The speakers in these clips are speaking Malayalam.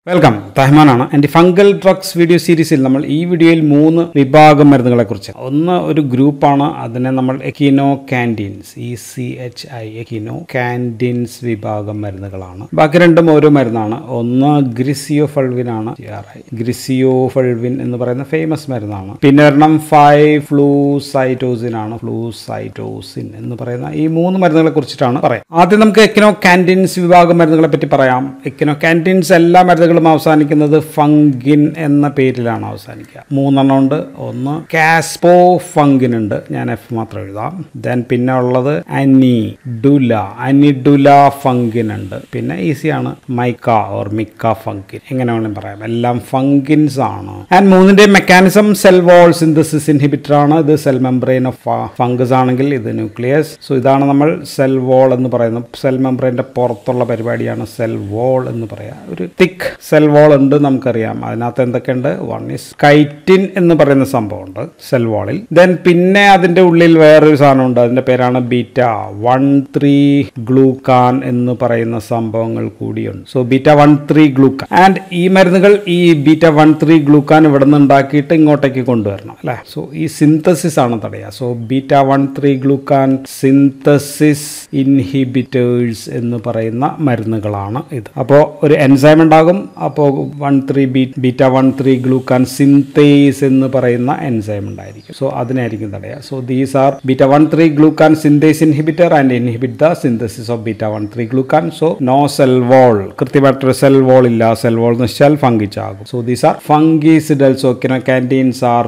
വെൽക്കം തഹ്മാനാണ് എൻ്റെ ഫംഗൽ ഡ്രഗ്സ് വീഡിയോ സീരീസിൽ നമ്മൾ ഈ വീഡിയോയിൽ മൂന്ന് വിഭാഗം മരുന്നുകളെ കുറിച്ച് ഒന്ന് ഒരു ഗ്രൂപ്പാണ് അതിനെ നമ്മൾ echinocandins E C H I echinocandins വിഭാഗം മരുന്നുകളാണ് ബാക്കി രണ്ടും ഓരോ മരുന്നാണ് ഒന്ന് ഗ്രിസിയോ ഫൾവിൻ ആണ് ഗ്രിസിയോ ഫൾവിൻ എന്ന് പറയുന്ന ഫേമസ് മരുന്നാണ് പിന്നെ ഒരെണ്ണം ഫൈവ് ഫ്ലൂസൈറ്റോസിൻ ആണ് ഫ്ലൂസൈറ്റോസിൻ എന്ന് പറയുന്ന ഈ മൂന്ന് മരുന്നുകളെ കുറിച്ചിട്ടാണ് പറയാം ആദ്യം നമുക്ക് എക്കിനോ കാൻറ്റീൻസ് വിഭാഗം മരുന്നുകളെ പറ്റി പറയാം എക്കിനോ കാൻറ്റീൻസ് എല്ലാ മരുന്നുകളും അവസാനിക്കുന്നത് ഫംഗിൻ എന്ന പേരിലാണ് അവസാനിക്കുക മൂന്നെണ്ണം ഉണ്ട് ഒന്ന് കാസ്പോ ഫംഗിൻ ഉണ്ട് ഞാൻ എഫ് മാത്രം എഴുതാം ദെൻ പിന്നെ ഉള്ളത് അനി ഡുല അനിഡുല ഫംഗിൻ ഉണ്ട് പിന്നെ ഈസിയാണ് മൈക്ക ഓർ മിക്ക ഫംഗിൻ എങ്ങനെ വേണമെങ്കിലും പറയാം എല്ലാം ഫംഗിൻസ് ആണ് ആൻഡ് മൂന്നിന്റെ mechanism cell wall synthesis inhibitor ആണ് ഇത് സെൽ മെംബ്രെയിൻ ഓഫ് ഫംഗസ് ആണെങ്കിൽ ഇത് ന്യൂക്ലിയസ് സോ ഇതാണ് നമ്മൾ സെൽ വോൾ എന്ന് പറയുന്നത് സെൽ മെംബ്രെയിന്റെ പുറത്തുള്ള പരിപാടിയാണ് സെൽ വോൾ എന്ന് പറയാം ഒരു തിക്ക് സെൽ വോൾ ഉണ്ട് നമുക്കറിയാം അതിനകത്ത് എന്തൊക്കെയുണ്ട് വൺ ഇസ് കൈറ്റിൻ എന്ന് പറയുന്ന സംഭവമുണ്ട് സെൽ വോളിൽ ദെൻ പിന്നെ അതിന്റെ ഉള്ളിൽ വേറൊരു സാധനമുണ്ട് അതിന്റെ പേരാണ് ബീറ്റ വൺ ത്രീ ഗ്ലൂക്കാൻ എന്ന് പറയുന്ന സംഭവങ്ങൾ കൂടിയുണ്ട് so beta one three glucan and ഈ മരുന്നുകൾ ഈ ബീറ്റ വൺ ത്രീ ഗ്ലൂക്കാൻ ഇവിടെ നിന്ന് ഉണ്ടാക്കിയിട്ട് ഇങ്ങോട്ടേക്ക് കൊണ്ടുവരണം അല്ലേ സോ ഈ സിന്തസിസ് ആണ് തടയുക so beta one three glucan synthesis inhibitors എന്ന് പറയുന്ന മരുന്നുകളാണ് ഇത് അപ്പോൾ ഒരു എൻസൈം ഉണ്ടാകും അപ്പോൾ one three beta one three glucan synthase എന്ന് പറയുന്ന എൻസൈം ഉണ്ടായിരിക്കും സോ അതിനായിരിക്കും തടയുക so these are beta one three glucan synthase inhibitor and inhibit the synthesis of beta one three glucan so no cell wall കൃത്യമായിട്ടൊരു സെൽ വോൾ ഇല്ല സെൽ വോൾ എന്ന് വെച്ചാൽ ഫംഗിച്ചാകും so these are fungicidal so കാൻറ്റീൻസ് are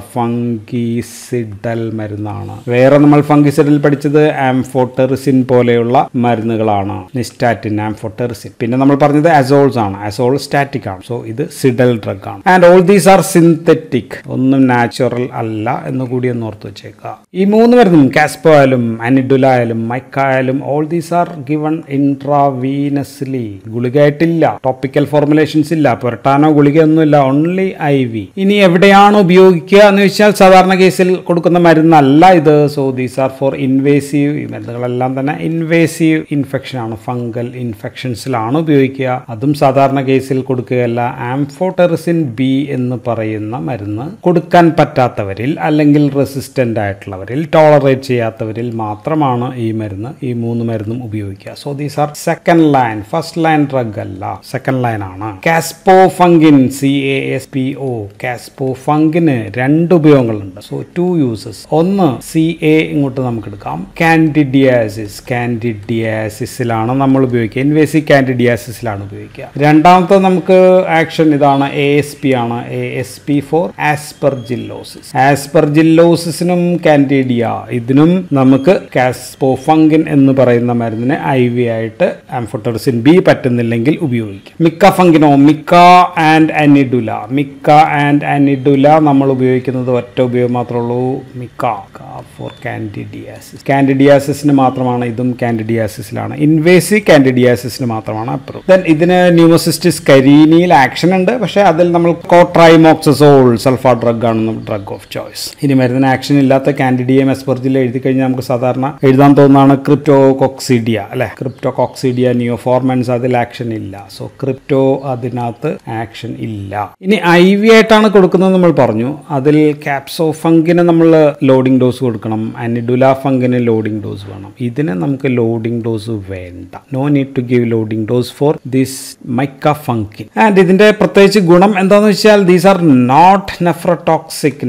fungicidal മരുന്നാണ് വേറെ നമ്മൾ ഫംഗിസിഡൽ പഠിച്ചത് ആംഫോട്ടെറിസിൻ പോലെയുള്ള മരുന്നുകളാണ് നിസ്റ്റാറ്റിൻ ആംഫോട്ടെറിസിൻ പിന്നെ നമ്മൾ പറഞ്ഞത് അസോൾസ് ആണ് അസോൾ സ്റ്റാറ്റിക് ആണ് സോ ഇത് സിഡൽ ഡ്രഗ് ആണ് and all these are synthetic ഒന്നും നാച്ചുറൽ അല്ല എന്ന് കൂടി ഒന്ന് ഓർത്ത് വെച്ചേക്കുക ഈ മൂന്ന് മരുന്നും കാസ്പോ ആയാലും അനിഡുല ആയാലും മൈക്ക ആയാലും all these are given intravenously ഗുളികയായിട്ടില്ല ടോപ്പിക്കൽ ഫോർമുലേഷൻസ് ഇല്ല പുരട്ടാനോ ഗുളികയൊന്നുമില്ല ഓൺലി ഐ വി ഇനി എവിടെയാണ് ഉപയോഗിക്കുക എന്ന് വെച്ചാൽ സാധാരണ കേസിൽ കൊടുക്കുന്ന മരുന്നല്ല ഇത് so these are for invasive ഈ മരുന്നുകളെല്ലാം തന്നെ ഇൻവേസീവ് ഇൻഫെക്ഷൻ ആണ് ഫംഗൽ ഇൻഫെക്ഷൻസിലാണ് ഉപയോഗിക്കുക അതും സാധാരണ കേസിൽ കൊടുക്കുകയല്ല ആംഫോടെറിസിൻ ബി എന്ന് പറയുന്ന മരുന്ന് കൊടുക്കാൻ പറ്റാത്തവരിൽ അല്ലെങ്കിൽ റെസിസ്റ്റന്റ് ആയിട്ടുള്ളവരിൽ ടോളറേറ്റ് ചെയ്യാത്തവരിൽ മാത്രമാണ് ഈ മരുന്ന് ഈ മൂന്ന് മരുന്നും ഉപയോഗിക്കുക so these are second line first line drug അല്ല സെക്കൻഡ് ലൈൻ ആണ് caspofungin C A S P O കാസ്പോ ഫംഗിന് രണ്ട് ഉപയോഗങ്ങളുണ്ട് സോ ടു യൂസസ് ഒന്ന് സി എ ഇങ്ങോട്ട് നമുക്ക് എടുക്കാം കാൻഡിഡിയാസിസ് കാൻഡിഡിയാസിസിലാണ് നമ്മൾ ഉപയോഗിക്കുക ഇൻവേസീവ് കാൻഡിഡിയാസിസിലാണ് ഉപയോഗിക്കുക രണ്ടാമത്തെ നമുക്ക് ആക്ഷൻ ഇതാണ് എ എസ് പി ആണ് A S P for aspergillosis ആസ്പെർജില്ലോസിസിനും കാൻഡിഡിയ ഇതിനും നമുക്ക് കാസ്പോഫംഗിൻ എന്ന് പറയുന്ന മരുന്നിനെ ഐ വി ആയിട്ട് ആംഫോട്ടറിസിൻ ബി പറ്റുന്നില്ലെങ്കിൽ ഉപയോഗിക്കും മിക്ക ഫംഗിനോ മിക്ക ആൻഡ് അനിഡുല മിക്ക ആൻഡ് അനിഡുല നമ്മൾ ഉപയോഗിക്കുന്നത് ഒറ്റ ഉപയോഗം മാത്രമേ ഉള്ളൂ മിക്ക ഫോർ കാൻഡിഡിയാസിസ് കാൻഡിഡിയാസിസിന് മാത്രമാണ് ഇതും കാൻഡിഡിയാസിസിലാണ് ഇൻവേസീവ് കാൻഡിഡിയാസിസിന് മാത്രമാണ് അപ്രൂവ് ദെൻ ഇതിന് ന്യൂമോസിസ്റ്റിസ് കരീനിയിൽ ആക്ഷൻ ഉണ്ട് പക്ഷേ അതിൽ നമ്മൾ കോട്രൈമോക്സസോൾ സൾഫ ഡ്രഗ് ആണ് ഡ്രഗ് ഓഫ് ചോയ്സ് ഇനി മരുന്നിന് ആക്ഷൻ ഇല്ലാത്ത കാൻഡിഡിയം എസ്പെർജിൽ എഴുതി കഴിഞ്ഞാൽ നമുക്ക് സാധാരണ എഴുതാൻ തോന്നുന്നതാണ് ക്രിപ്റ്റോകോക്സിഡിയ അല്ലെ ക്രിപ്റ്റോകോക്സിഡിയ നിയോഫോർമൻസ് അതിൽ ആക്ഷൻ ഇല്ല സോ ക്രിപ്റ്റോ അതിനകത്ത് ആക്ഷൻ ഇല്ല ഇനി ഐ വി ആയിട്ടാണ് കൊടുക്കുന്നത് നമ്മൾ പറഞ്ഞു അതിൽ ക്യാപ്സോ ഫംഗിന് നമ്മൾ ലോഡിംഗ് ഡോസ് കൊടുക്കണം അനിഡുല ഫംഗിന് ലോഡിംഗ് ഡോസ് വേണം ഇതിന് നമുക്ക് ലോഡിംഗ് ഡോസ് വേണ്ട no need to give loading dose for this micafungin and ഇതിന്റെ പ്രത്യേകിച്ച് ഗുണം എന്താണെന്ന് വെച്ചാൽ these are not nephrotoxic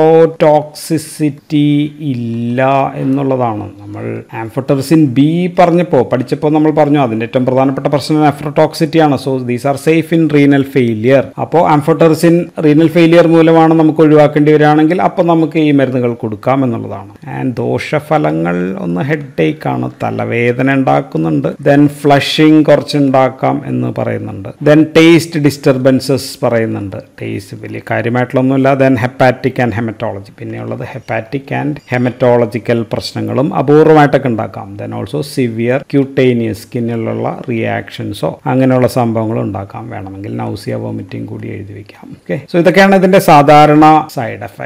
nephrotoxicity ഇല്ല എന്നുള്ളതാണ് നമ്മൾ ആംഫോട്ടറിസിൻ ബി പറഞ്ഞപ്പോൾ പഠിച്ചപ്പോൾ നമ്മൾ പറഞ്ഞു അതിന്റെ ഏറ്റവും പ്രധാനപ്പെട്ട പ്രശ്നം നെഫ്രോടോക്സിറ്റി ആണ് so these are safe in renal failure അപ്പോൾ ആംഫോട്ടറിസിൻ റീനൽ ഫെയിലിയർ മൂലമാണ് നമുക്ക് ഒഴിവാക്കേണ്ടി വരികയാണെങ്കിൽ അപ്പോൾ നമുക്ക് ഈ മരുന്നുകൾ കൊടുക്കാം എന്നുള്ളതാണ് ആൻഡ് ദോഷഫലങ്ങൾ ഒന്ന് ഹെഡ് ടേക്ക് ആണ് തലവേദന ഉണ്ടാക്കുന്നുണ്ട് ദെൻ ഫ്ലഷിങ് കുറച്ച് ഉണ്ടാക്കാം എന്ന് പറയുന്നുണ്ട് ദെൻ ടേസ്റ്റ് ഡിസ്റ്റർബൻസസ് പറയുന്നുണ്ട് ടേസ്റ്റ് വലിയ കാര്യമായിട്ടുള്ളൊന്നുമില്ല ദെൻ ഹെപ്പാറ്റിക് ആൻഡ് ഹെമറ്റോളജി പിന്നെയുള്ളത് ഹെപ്പാറ്റിക് ആൻഡ് ഹെമറ്റോളജിക്കൽ പ്രശ്നങ്ങളും അപൂർവമായിട്ടൊക്കെ ഉണ്ടാക്കാം ദെൻ ഓൾസോ സിവിയർ ക്യൂട്ടേനിയസ് സ്കിന്നിലുള്ള റിയാക്ഷൻസോ അങ്ങനെയുള്ള സംഭവങ്ങളും ഉണ്ടാക്കാം വേണമെങ്കിൽ നൗസിയ വോമിറ്റിംഗ് കൂടി എഴുതി വെക്കാം ഓക്കെ സോ ഇതൊക്കെയാണ് ഇതിന്റെ സാധാരണ സൈഡ് എഫക്ട്സ്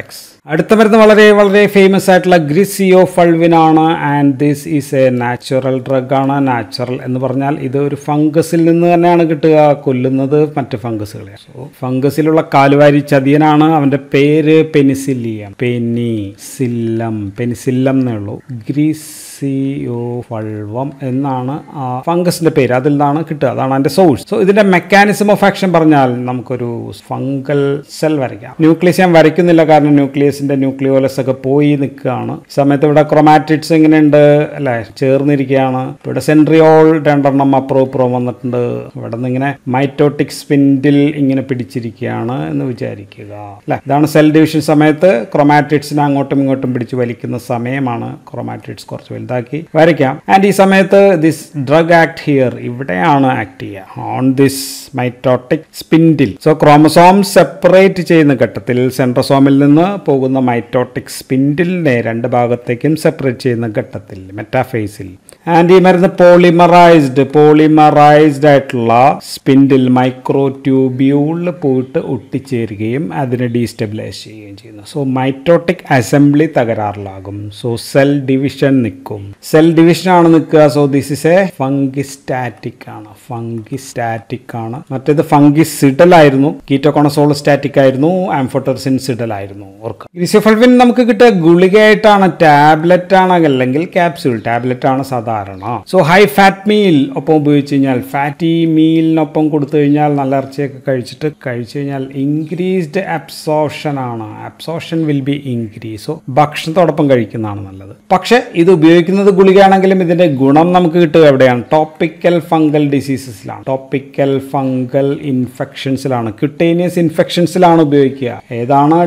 അടുത്ത മരുന്ന് വളരെ വളരെ ഫേമസ് ആയിട്ടുള്ള ഗ്രിസിയോ ഫൾവിൻ ആണ് and this is a natural drug ആണ് നാച്ചുറൽ എന്ന് പറഞ്ഞാൽ ഇത് ഒരു ഫംഗസിൽ നിന്ന് തന്നെയാണ് കിട്ടുക കൊല്ലുന്നത് മറ്റ് ഫംഗസുകളെ സോ ഫംഗസിലുള്ള കാലുവാരി ചതിയനാണ് അവന്റെ പേര് പെനിസില്ലിയം പെനിസില്ലം പെനിസില്ലം എന്നേ ഉള്ളൂ ഗ്രീസിയോ ഫൾവം എന്നാണ് ആ ഫംഗസിന്റെ പേര് അതിൽ നിന്നാണ് കിട്ടുക അതാണ് അതിന്റെ സോഴ്സ് സോ ഇതിന്റെ മെക്കാനിസം ഓഫ് ആക്ഷൻ പറഞ്ഞാൽ നമുക്കൊരു ഫംഗൽ സെൽ വരയ്ക്കാം ന്യൂക്ലിയസ് ഞാൻ വരയ്ക്കുന്നില്ല കാരണം ന്യൂക്ലിയസിന്റെ ന്യൂക്ലിയോലസ് ഒക്കെ പോയി നിൽക്കുകയാണ് ഈ സമയത്ത് ഇവിടെ ക്രൊമാറ്റിഡ്സ് എങ്ങനെയുണ്ട് അല്ലെ ചേർന്നിരിക്കുകയാണ് ഇവിടെ സെൻട്രിയോൾ രണ്ടെണ്ണം അപ്പുറം ഇപ്പുറം വന്നിട്ടുണ്ട് ഇവിടെ നിന്ന് ഇങ്ങനെ മൈറ്റോട്ടിക് സ്പിൻഡിൽ ഇങ്ങനെ പിടിച്ചിരിക്കുകയാണ് എന്ന് വിചാരിക്കുക അല്ലെ ഇതാണ് സെൽ ഡിവിഷൻ സമയത്ത് ക്രൊമാറ്റിഡ്സിനെ അങ്ങോട്ടും ഇങ്ങോട്ടും പിടിച്ച് വലിക്കുന്ന സമയമാണ് ക്രൊമാറ്റിഡ്സ് കുറച്ച് വലുതാക്കി വരയ്ക്കാം ആൻഡ് ഈ സമയത്ത് ദിസ് ഡ്രഗ് ആക്ട് ഹിയർ ഇവിടെയാണ് ആക്ട് ചെയ്യുക on this mitotic spindle so chromosome separate ചെയ്യുന്ന ഘട്ടത്തിൽ സെൻട്രോസോമിൽ നിന്ന് പോകുന്ന മൈറ്റോട്ടിക് സ്പിൻഡിലിനെ രണ്ട് ഭാഗത്തേക്കും സെപ്പറേറ്റ് ചെയ്യുന്ന ഘട്ടത്തിൽ മെറ്റാഫേസിൽ ആൻഡ് ഈ മരുന്ന് പോളിമറൈസ്ഡ് പോളിമറൈസ്ഡ് ആയിട്ടുള്ള സ്പിൻഡിൽ മൈക്രോ ട്യൂബ്യൂളിൽ പോയിട്ട് ഒട്ടിച്ചേരുകയും അതിനെ ഡീസ്റ്റെബിലൈസ് ചെയ്യുകയും ചെയ്യുന്നു സോ മൈറ്റോട്ടിക് അസംബ്ലി തകരാറിലാകും സോ സെൽ ഡിവിഷൻ നിൽക്കും സെൽ ഡിവിഷൻ ആണ് നിൽക്കുക so this is a fungistatic ആണ് ഫംഗിസ്റ്റാറ്റിക് ആണ് മറ്റേത് ഫംഗിസിഡൽ ആയിരുന്നു കീറ്റോകോണസോൾ സ്റ്റാറ്റിക് ആയിരുന്നു ആംഫോട്ടർസിൻ സിഡൽ ആയിരുന്നു ഓർക്കുക ഗ്രിസിഫൾവിൻ നമുക്ക് കിട്ടിയ ഗുളികയായിട്ടാണ് ടാബ്ലറ്റ് ആണ് അല്ലെങ്കിൽ ക്യാപ്സ്യൂൾ ടാബ്ലറ്റ് ആണ് സാധാരണ സോ ഹൈ ഫാറ്റ് മീൽ ഒപ്പം ഉപയോഗിച്ച് കഴിഞ്ഞാൽ ഫാറ്റി മീലിനൊപ്പം കൊടുത്തു കഴിഞ്ഞാൽ നല്ല ഇറച്ചിയൊക്കെ കഴിച്ചിട്ട് കഴിച്ചു കഴിഞ്ഞാൽ ഇൻക്രീസ്ഡ് അബ്സോർഷൻ ആണ് absorption will be increase so ഭക്ഷണത്തോടൊപ്പം കഴിക്കുന്നതാണ് നല്ലത് പക്ഷെ ഇത് ഉപയോഗിക്കുന്നത് ഗുളികയാണെങ്കിലും ഇതിന്റെ ഗുണം നമുക്ക് കിട്ടുക എവിടെയാണ് ടോപ്പിക്കൽ ഫംഗൽ ഡിസീസസിലാണ് ടോപ്പിക്കൽ ഫംഗൽ ഇൻഫെക്ഷൻസിലാണ് ക്യുട്ടേനിയസ് ഇൻഫെക്ഷൻസിലാണ് ഉപയോഗിക്കുക ഏതാണ്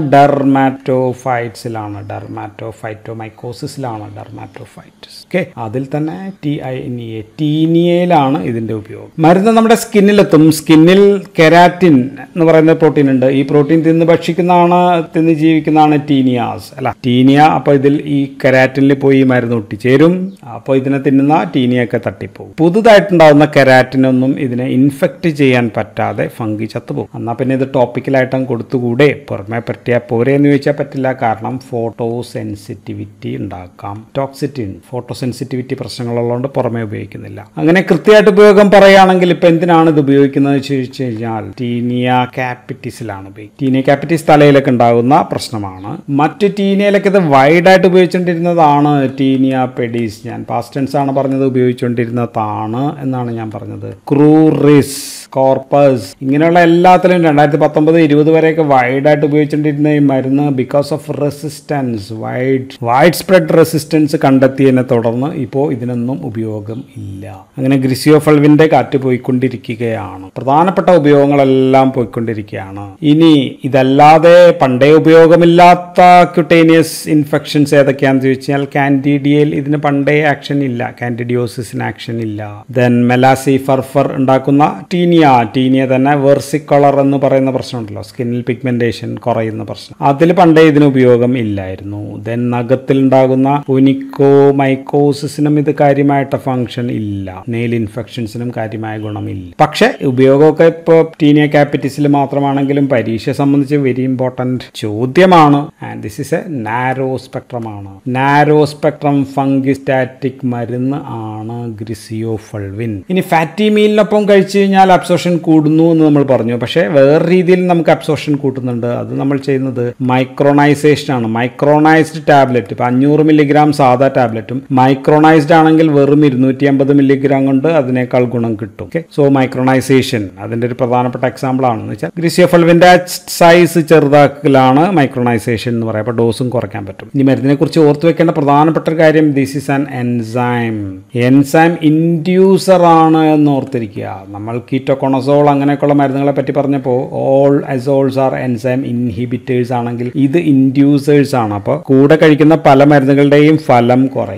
ഡെർമാറ്റോഫൈറ്റ്സിലാണ് ഡെർമാറ്റോഫൈറ്റോമൈക്കോസിസിലാണ് ഡെർമാറ്റോഫൈറ്റ്സ് ഓക്കെ അതിൽ തന്നെ T I N E A ടീനിയയിലാണ് ഇതിന്റെ ഉപയോഗം മരുന്ന് നമ്മുടെ സ്കിന്നിലെത്തും സ്കിന്നിൽ കെരാറ്റിൻ എന്ന് പറയുന്ന പ്രോട്ടീൻ ഉണ്ട് ഈ പ്രോട്ടീൻ തിന്ന് ഭക്ഷിക്കുന്നതാണ് തിന്ന് ജീവിക്കുന്നതാണ് ടീനിയാസ് അല്ല ടീനിയ അപ്പോൾ ഇതിൽ ഈ കെരാറ്റിനിൽ പോയി ഈ മരുന്ന് ഒട്ടിച്ചേരും അപ്പോൾ ഇതിനെ തിന്നുന്ന ടീനിയൊക്കെ തട്ടിപ്പോകും പുതുതായിട്ടുണ്ടാകുന്ന കെരാറ്റിനൊന്നും ഇതിനെ ഇൻഫെക്റ്റ് ചെയ്യാൻ പറ്റാതെ ഫംഗി ചത്തുപോകും എന്നാൽ പിന്നെ ഇത് ടോപ്പിക്കലായിട്ടും കൊടുത്തുകൂടെ പുറമെ പറ്റിയാൽ പോരെ എന്ന് ചോദിച്ചാൽ പറ്റില്ല കാരണം ഫോട്ടോ സെൻസിറ്റിവിറ്റി ഉണ്ടാക്കാം ടോക്സിറ്റി ഫോട്ടോ സെൻസിറ്റിവിറ്റി പ്രശ്നങ്ങളുള്ളതുകൊണ്ട് പുറമെ ഉപയോഗിക്കുന്നില്ല അങ്ങനെ കൃത്യമായിട്ട് ഉപയോഗം പറയുകയാണെങ്കിൽ ഇപ്പം എന്തിനാണ് ഇത് ഉപയോഗിക്കുന്നത് എന്ന് ചോദിച്ചു കഴിഞ്ഞാൽ ടീനിയ ക്യാപിറ്റിസിലാണ് ഉപയോഗിക്കുന്നത് ടീനിയ ക്യാപിറ്റിസ് തലയിലൊക്കെ ഉണ്ടാകുന്ന പ്രശ്നമാണ് മറ്റ് ടീനിയയിലൊക്കെ ഇത് വൈഡായിട്ട് ഉപയോഗിച്ചുകൊണ്ടിരുന്നതാണ് ടീനിയ പെഡീസ് ഞാൻ പാസ്റ്റൻസ് ആണ് പറഞ്ഞത് ഉപയോഗിച്ചുകൊണ്ടിരുന്നതാണ് എന്നാണ് ഞാൻ പറഞ്ഞത് ക്രൂറിസ് കോർപ്പസ് ഇങ്ങനെയുള്ള എല്ലാത്തിലും രണ്ടായിരത്തി പത്തൊമ്പത് ഇരുപത് വരെയൊക്കെ വൈഡായിട്ട് ഉപയോഗിച്ചുകൊണ്ടിരുന്ന ഈ മരുന്ന് because of resistance wide wide spread resistance കണ്ടെത്തിയതിനെ തുടർന്ന് ഇപ്പോൾ ഇതിനൊന്നും ഉപയോഗം ഇല്ല അങ്ങനെ ഗ്രിസിയോഫൾവിന്റെ കാറ്റ് പോയിക്കൊണ്ടിരിക്കുകയാണ് പ്രധാനപ്പെട്ട ഉപയോഗങ്ങളെല്ലാം പോയിക്കൊണ്ടിരിക്കുകയാണ് ഇനി ഇതല്ലാതെ പണ്ടേ ഉപയോഗമില്ലാത്ത ക്യുട്ടേനിയസ് ഇൻഫെക്ഷൻസ് ഏതൊക്കെയാണെന്ന് ചോദിച്ചാൽ കാൻഡിഡിയയിൽ ഇതിന് പണ്ടേ ആക്ഷൻ ഇല്ല കാൻഡിഡിയോസിന് ആക്ഷൻ ഇല്ല ദെൻ മെലാസി ഫർഫർ ഉണ്ടാക്കുന്ന ടീനിയ ടീനിയ തന്നെ വെർസിക്കളർ എന്ന് പറയുന്ന പ്രശ്നമുണ്ടല്ലോ സ്കിന്നിൽ പിഗ്മെന്റേഷൻ കുറയുന്ന പ്രശ്നം അതിൽ പണ്ടേ ഇതിന് ഉപയോഗം ഇല്ലായിരുന്നു ദെൻ നഖത്തിൽ ഉണ്ടാകുന്ന ഒനിക്കോ മൈക്കോസിസിനും ഇത് കാര്യമായിട്ട് ഫംഗ്ഷൻ ഇല്ല നെയിൽ ഇൻഫെക്ഷൻസിനും കാര്യമായ ഗുണമില്ല പക്ഷെ ഉപയോഗമൊക്കെ ഇപ്പോൾ ടീനിയ ക്യാപിറ്റിസിൽ മാത്രമാണെങ്കിലും പരീക്ഷയെ സംബന്ധിച്ച് വെരി ഇമ്പോർട്ടൻറ്റ് ചോദ്യമാണ് and this is a narrow spectrum ആണ് നാരോ സ്പെക്ട്രം ഫംഗിസ്റ്റാറ്റിക് മരുന്ന് ആണ് ഗ്രിസിയോ ഫൾവിൻ ഇനി ഫാറ്റി മീലിനൊപ്പം കഴിച്ചു കഴിഞ്ഞാൽ അബ്സോർഷൻ കൂടുന്നു എന്ന് നമ്മൾ പറഞ്ഞു പക്ഷേ വേറെ രീതിയിൽ നമുക്ക് അബ്സോർഷൻ കൂട്ടുന്നുണ്ട് അത് നമ്മൾ ചെയ്യുന്നത് മൈക്രോണൈസേഷൻ ആണ് മൈക്രോണൈസ്ഡ് ടാബ്ലറ്റ് ഇപ്പം അഞ്ഞൂറ് മില്ലിഗ്രാം സാധാ ടാബ്ലറ്റും മൈക്രോണൈസ്ഡ് ആണെങ്കിൽ വെറും ഇരുന്നൂറ്റി അമ്പത് മില്ലിഗ്രാം കൊണ്ട് അതിനേക്കാൾ ഗുണം കിട്ടും ഓക്കെ സോ മൈക്രോണൈസേഷൻ അതിന്റെ ഒരു പ്രധാനപ്പെട്ട എക്സാമ്പിൾ ആണെന്ന് വെച്ചാൽ ഗ്രിസിയോഫൾവിന്റെ സൈസ് ചെറുതാക്കലാണ് മൈക്രോണൈസേഷൻ എന്ന് പറയാം അപ്പോൾ ഡോസും കുറയ്ക്കാൻ പറ്റും ഇനി മരുന്നിനെ കുറിച്ച് ഓർത്തു വെക്കേണ്ട പ്രധാനപ്പെട്ട ഒരു കാര്യം this is an enzyme enzyme inducer ആണ് എന്ന് ഓർത്തിരിക്കുക നമ്മൾ കീറ്റോകൊണസോൾ അങ്ങനെയൊക്കെയുള്ള മരുന്നുകളെ പറ്റി പറഞ്ഞപ്പോൾ all azoles are enzyme inhibitors ആണെങ്കിൽ ഇത് ഇൻഡ്യൂസേഴ്സ് ആണ് അപ്പോൾ കൂടെ കഴിക്കുന്ന പല മരുന്നുകളുടെയും ഫലം കുറയും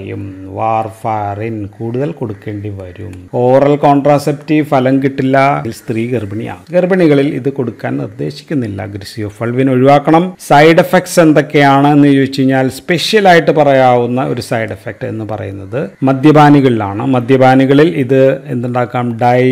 വാർഫാറിൻ കൂടുതൽ കൊടുക്കേണ്ടി വരും ഓറൽ കോൺട്രാസെപ്റ്റീവ് ഫലം കിട്ടില്ല സ്ത്രീ ഗർഭിണിയാണ് ഗർഭിണികളിൽ ഇത് കൊടുക്കാൻ നിർദ്ദേശിക്കുന്നില്ല ഗ്രിസിയോഫൾവിൻ ഒഴിവാക്കണം സൈഡ് എഫക്ട്സ് എന്തൊക്കെയാണ് എന്ന് ചോദിച്ചു കഴിഞ്ഞാൽ സ്പെഷ്യൽ ആയിട്ട് പറയാവുന്ന ഒരു സൈഡ് എഫക്റ്റ് എന്ന് പറയുന്നത് മദ്യപാനികളിലാണ് മദ്യപാനികളിൽ ഇത് എന്തുണ്ടാക്കാം ഡൈ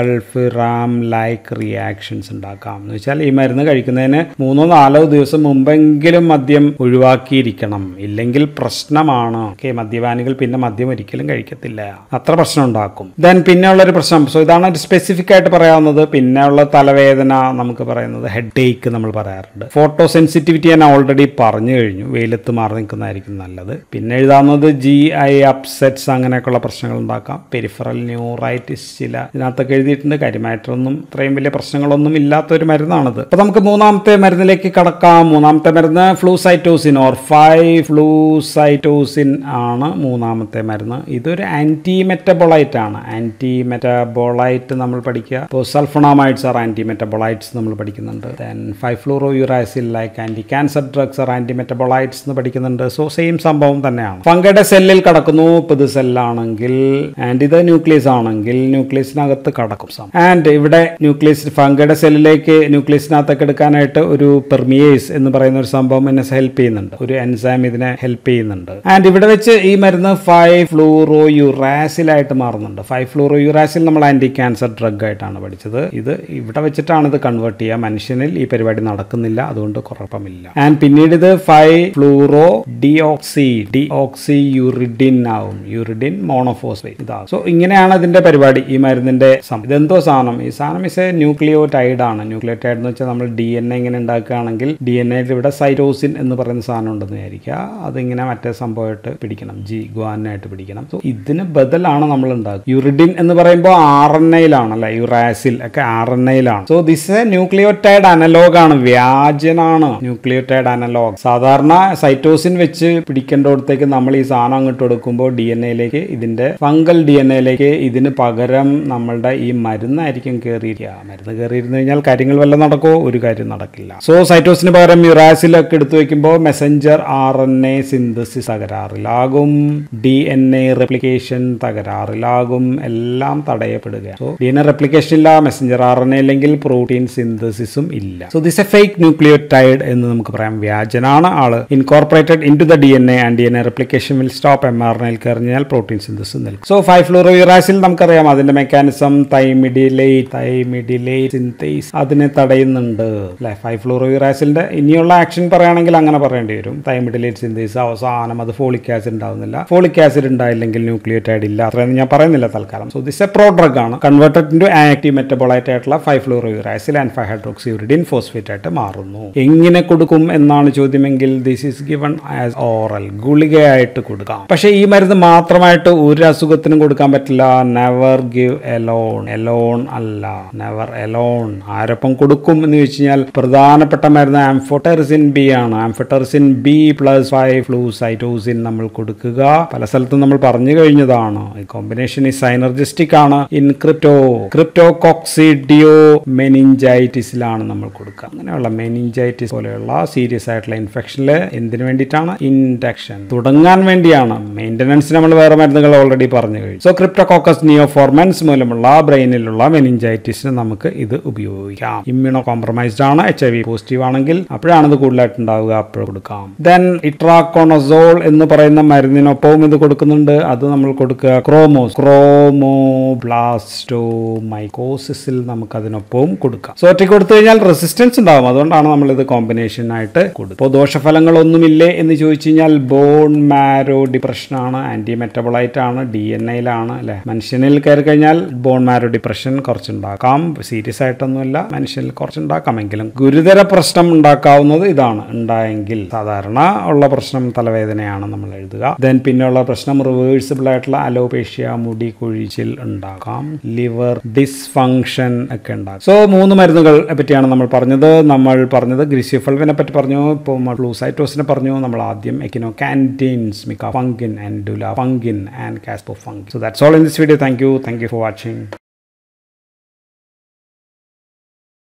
സൾഫിറാം ലൈക്ക് റിയാക്ഷൻസ് ഉണ്ടാക്കാം എന്ന് വെച്ചാൽ ഈ മരുന്ന് കഴിക്കുന്നതിന് മൂന്നോ നാലോ ദിവസം മുമ്പെങ്കിലും മദ്യം ഒഴിവാക്കിയിരിക്കണം ഇല്ലെങ്കിൽ പ്രശ്നമാണ് ഓക്കെ മദ്യപാനികൾ പിന്നെ മദ്യം ഒരിക്കലും കഴിക്കത്തില്ല അത്ര പ്രശ്നം ഉണ്ടാക്കും ദെൻ പിന്നെ ഉള്ളൊരു പ്രശ്നം സോ ഇതാണ് ഒരു സ്പെസിഫിക് ആയിട്ട് പറയാവുന്നത് പിന്നെ ഉള്ള തലവേദന നമുക്ക് പറയുന്നത് ഹെഡ് ഏക്ക് നമ്മൾ പറയാറുണ്ട് ഫോട്ടോ സെൻസിറ്റിവിറ്റി ഞാൻ ഓൾറെഡി പറഞ്ഞു കഴിഞ്ഞു വെയിലത്ത് മാറി നിൽക്കുന്നതായിരിക്കും നല്ലത് പിന്നെ എഴുതാവുന്നത് ജി ഐ അപ്സെറ്റ്സ് അങ്ങനെയൊക്കെയുള്ള പ്രശ്നങ്ങൾ ഉണ്ടാക്കാം പെരിഫറൽ ന്യൂറൈറ്റിസ് ചില ഇതിനകത്തൊക്കെ എഴുതിയിട്ടുണ്ട് കാര്യമായിട്ടൊന്നും ഇത്രയും വലിയ പ്രശ്നങ്ങളൊന്നും ഇല്ലാത്ത ഒരു മരുന്നാണിത് അപ്പൊ നമുക്ക് മൂന്നാമത്തെ മരുന്നിലേക്ക് കടക്കാം മൂന്നാമത്തെ മരുന്ന് ഫ്ലൂസൈറ്റോസിൻ ഓർ ഫൈവ് ഫ്ലൂസൈറ്റോസിൻ ആണ് മൂന്നാമത്തെ മരുന്ന് ഇതൊരു ആന്റി മെറ്റബോളൈറ്റ് ആണ് ആന്റി മെറ്റബോളൈറ്റ് നമ്മൾ പഠിക്കുക ഇപ്പോൾ സൾഫണാമൈഡ്സ് ആർ ആന്റി മെറ്റബോളൈറ്റ്സ് നമ്മൾ പഠിക്കുന്നുണ്ട് then five fluorouracil like anti cancer drugs are antimetabolites എന്ന് പഠിക്കുന്നുണ്ട് സോ സെയിം സംഭവം തന്നെയാണ് ഫംഗയുടെ സെല്ലിൽ കടക്കുന്നു ഇപ്പൊ ഇത് സെല്ലാണെങ്കിൽ ആൻഡ് ഇത് ന്യൂക്ലിയസ് ആണെങ്കിൽ ന്യൂക്ലിയസിനകത്ത് കടക്കും ആൻഡ് ഇവിടെ ന്യൂക്ലിയസ് ഫംഗയുടെ സെല്ലിലേക്ക് ന്യൂക്ലിയസിനകത്തൊക്കെ എടുക്കാനായിട്ട് ഒരു പെർമിയേസ് എന്ന് പറയുന്ന ഒരു സംഭവം എന്നെ ഹെൽപ്പ് ചെയ്യുന്നുണ്ട് ഒരു എൻസൈം ഇതിനെ ഹെൽപ്പ് ചെയ്യുന്നുണ്ട് ആൻഡ് ഇവിടെ വെച്ച് ഈ മരുന്ന് ഫൈവ് ഫ്ലൂറോ യുറാസിലായിട്ട് മാറുന്നുണ്ട് ഫൈവ് ഫ്ലൂറോ യുറാസിൽ നമ്മൾ ആന്റി ക്യാൻസർ ഡ്രഗ് ആയിട്ടാണ് പഠിച്ചത് ഇത് ഇവിടെ വെച്ചിട്ടാണ് ഇത് കൺവേർട്ട് ചെയ്യുക മനുഷ്യനിൽ ഈ പരിപാടി നടക്കുന്നില്ല അതുകൊണ്ട് കുഴപ്പമില്ല ആൻഡ് പിന്നീട് ഇത് five fluoro deoxy deoxy uridine ആവും യൂറിഡിൻ മോണോഫോസ്ഫേറ്റ് ഇതാവും സോ ഇങ്ങനെയാണ് ഇതിന്റെ പരിപാടി ഈ മരുന്നിന്റെ സം- ഇതെന്തോ സാധനം ഈ സാധനം ഇസ് എ ന്യൂക്ലിയോടൈഡ് ആണ് ന്യൂക്ലിയോടൈഡ് എന്ന് വെച്ചാൽ നമ്മൾ ഡി എൻ എ ഇങ്ങനെ ഉണ്ടാക്കുകയാണെങ്കിൽ ഡി എൻ എയിൽ ഇവിടെ സൈറ്റോസിൻ എന്ന് പറയുന്ന സാധനം ഉണ്ടെന്ന് വിചാരിക്കുക അതിങ്ങനെ മറ്റേ സംഭവമായിട്ട് പിടിക്കണം ജി ഗ്വാനായിട്ട് പിടിക്കണം സോ ഇതിന് ബദലാണ് നമ്മൾ ഉണ്ടാക്കുക യൂറിഡിൻ എന്ന് പറയുമ്പോൾ ആർ എൻ എയിലാണ് അല്ലെ യുറാസിൽ ഒക്കെ ആർ എൻ എയിലാണ് so this a nucleotide analogue ആണ് വ്യാജനാണ് ന്യൂക്ലിയോടൈഡ് അനലോഗ് സാധാരണ സൈറ്റോസിൻ വെച്ച് പിടിക്കേണ്ടടത്തേക്ക് നമ്മൾ ഈ സാധനം അങ്ങോട്ട് കൊടുക്കുമ്പോൾ ഡി എൻ എയിലേക്ക് ഇതിന്റെ ഫംഗൽ ഡി എൻ എയിലേക്ക് ഇതിന് പകരം നമ്മളുടെ ഈ മരുന്നായിരിക്കും കയറിയിരിക്കുക മരുന്ന് കയറിയിരുന്നു കഴിഞ്ഞാൽ കാര്യങ്ങൾ വല്ലതും നടക്കുമോ ഒരു കാര്യം നടക്കില്ല സോ സൈറ്റോസിന് പകരം യുറാസിലൊക്കെ എടുത്തു വെക്കുമ്പോൾ messenger R N A synthesis തകരാറിലാകും ഡി എൻ എ റെപ്ലിക്കേഷൻ തകരാറിലാകും എല്ലാം തടയപ്പെടുക so D N A replication ഇല്ല മെസ്സഞ്ചർ ആർ എൻ എ അല്ലെങ്കിൽ പ്രോട്ടീൻ സിന്തസിസും ഇല്ല so this a fake nucleotide എന്ന് നമുക്ക് പറയാം വ്യാജനാണ് ആള് incorporated into the D N A and D N A replication will stop M R N എയിൽ കയറിഞ്ഞാൽ പ്രോട്ടീൻ സിന്തസിസ് നിൽക്കും സോ ഫൈവ് ഫ്ലൂറോ യുറാസിൽ നമുക്കറിയാം അതിന്റെ മെക്കാനിസം തൈമിഡിലേറ്റ് തൈമിഡിലേറ്റ് സിന്തേസ് അതിനെ തടയുന്നുണ്ട് അല്ലെ ഫൈവ് ഫ്ലൂറോ യുറാസിലിന്റെ ഇനിയുള്ള ആക്ഷൻ പറയുകയാണെങ്കിൽ അങ്ങനെ പറയേണ്ടി വരും തൈമിഡിലേറ്റ് സിന്തേസ് അവസാനം അത് ഫോളിക് ആസിഡ് ഉണ്ടാവുന്നില്ല ഫോളിക് ആസിഡ് ഉണ്ടായില്ലെങ്കിൽ ന്യൂക്ലിയോടൈഡ് ഇല്ല അത്രയൊന്നും ഞാൻ പറയുന്നില്ല തൽക്കാലം so this a prodrug ആണ് കൺവേർട്ടഡ് ഇൻറ്റു ആക്റ്റീവ് മെറ്റബോളൈറ്റ് ആയിട്ടുള്ള five fluorouracil and five hydroxy uridine phosphate ആയിട്ട് മാറുന്നു എങ്ങനെ കൊടുക്കും എന്നാണ് ചോദ്യമെങ്കിൽ this is given as oral ഗുളികയായിട്ട് കൊടുക്കാം പക്ഷേ ഈ മരുന്ന് മാത്രമായിട്ട് ഒരു അസുഖത്തിനും കൊടുക്കാൻ പറ്റില്ല നെവർ ഗിവ് എലോൺ എലോൺ അല്ല നെവർ എലോൺ ആരൊപ്പം കൊടുക്കും എന്ന് ചോദിച്ചു കഴിഞ്ഞാൽ പ്രധാനപ്പെട്ട മരുന്ന് ആംഫോട്ടറിസിൻ ബി ആണ് amphotericin B plus five flucytosine നമ്മൾ കൊടുക്കുക പല സ്ഥലത്തും നമ്മൾ പറഞ്ഞു കഴിഞ്ഞതാണ് ഈ കോമ്പിനേഷൻ ഈ സൈനർജിസ്റ്റിക് ആണ് ഇൻ ക്രിപ്റ്റോ ക്രിപ്റ്റോ കോക്സിഡിയോ മെനിഞ്ചൈറ്റിസിലാണ് നമ്മൾ കൊടുക്കുക അങ്ങനെയുള്ള മെനിഞ്ചൈറ്റിസ് പോലെയുള്ള സീരിയസ് ആയിട്ടുള്ള ഇൻഫെക്ഷനിൽ എന്തിനു വേണ്ടിയിട്ടാണ് ഇൻഡക്ഷൻ തുടങ്ങാൻ വേണ്ടിയാണ് മെയിൻ്റനൻസ് നമ്മൾ വേറെ മരുന്നുകൾ ഓൾറെഡി പറഞ്ഞു കഴിഞ്ഞു സോ ക്രിപ്റ്റോകോക്കസ് നിയോഫോർമൻസ് മൂലമുള്ള ബ്രെയിനിലുള്ള മെനിഞ്ചൈറ്റിസിന് നമുക്ക് ഇത് ഉപയോഗിക്കാം ഇമ്മ്യൂണോ കോംപ്രമൈസ്ഡ് ആണ് എച്ച് ഐ വി പോസിറ്റീവ് ആണെങ്കിൽ അപ്പോഴാണ് ഇത് കൂടുതലായിട്ട് ഉണ്ടാവുക അപ്പോൾ കൊടുക്കാം ദെൻ ഇട്രാക്കോണസോൾ എന്ന് പറയുന്ന മരുന്നിനൊപ്പവും ഇത് കൊടുക്കുന്നുണ്ട് അത് നമ്മൾ കൊടുക്കുക ക്രോമോസ് ക്രോമോ ബ്ലാസ്റ്റോ മൈക്കോസിസിൽ നമുക്ക് അതിനൊപ്പവും കൊടുക്കാം സോ ഒറ്റയ്ക്ക് കൊടുത്തു കഴിഞ്ഞാൽ റെസിസ്റ്റൻസ് ഉണ്ടാവും അതുകൊണ്ടാണ് നമ്മൾ ഇത് കോമ്പിനേഷൻ ആയിട്ട് കൊടുക്കും ഇപ്പോൾ ദോഷഫലങ്ങളൊന്നുമില്ലേ എന്ന് ചോദിച്ചു കഴിഞ്ഞാൽ ബോൺ മാരോ ഡിപ്രഷൻ ആണ് ആന്റി മെറ്റബോളൈറ്റ് ആണ് ഡി എൻ എയിലാണ് അല്ലെ മനുഷ്യനിൽ കയറി കഴിഞ്ഞാൽ ബോൺ മാരോ ഡിപ്രഷൻ കുറച്ചുണ്ടാക്കാം സീരിയസ് ആയിട്ടൊന്നുമില്ല മനുഷ്യനിൽ കുറച്ചുണ്ടാക്കാമെങ്കിലും ഗുരുതര പ്രശ്നം ഉണ്ടാക്കാവുന്നത് ഇതാണ് ഉണ്ടായെങ്കിൽ സാധാരണ ഉള്ള പ്രശ്നം തലവേദനയാണ് നമ്മൾ എഴുതുക ദെൻ പിന്നെയുള്ള പ്രശ്നം റിവേഴ്സിബിൾ ആയിട്ടുള്ള അലോപേഷ്യ മുടി കൊഴിച്ചിൽ ഉണ്ടാക്കാം ലിവർ ഡിസ്ഫങ്ഷൻ ഒക്കെ ഉണ്ടാകും സോ മൂന്ന് മരുന്നുകൾ പറ്റിയാണ് നമ്മൾ പറഞ്ഞത് നമ്മൾ പറഞ്ഞത് ഗ്രിസിഫൾവിനെ പറ്റി പറഞ്ഞു ഇപ്പോൾ ഫ്ലൂസൈറ്റോസിനെ പറഞ്ഞു നമ്മൾ ആദ്യം echinocandins micafungin and anidulafungin and caspofungin so that's all in this video thank you thank you for watching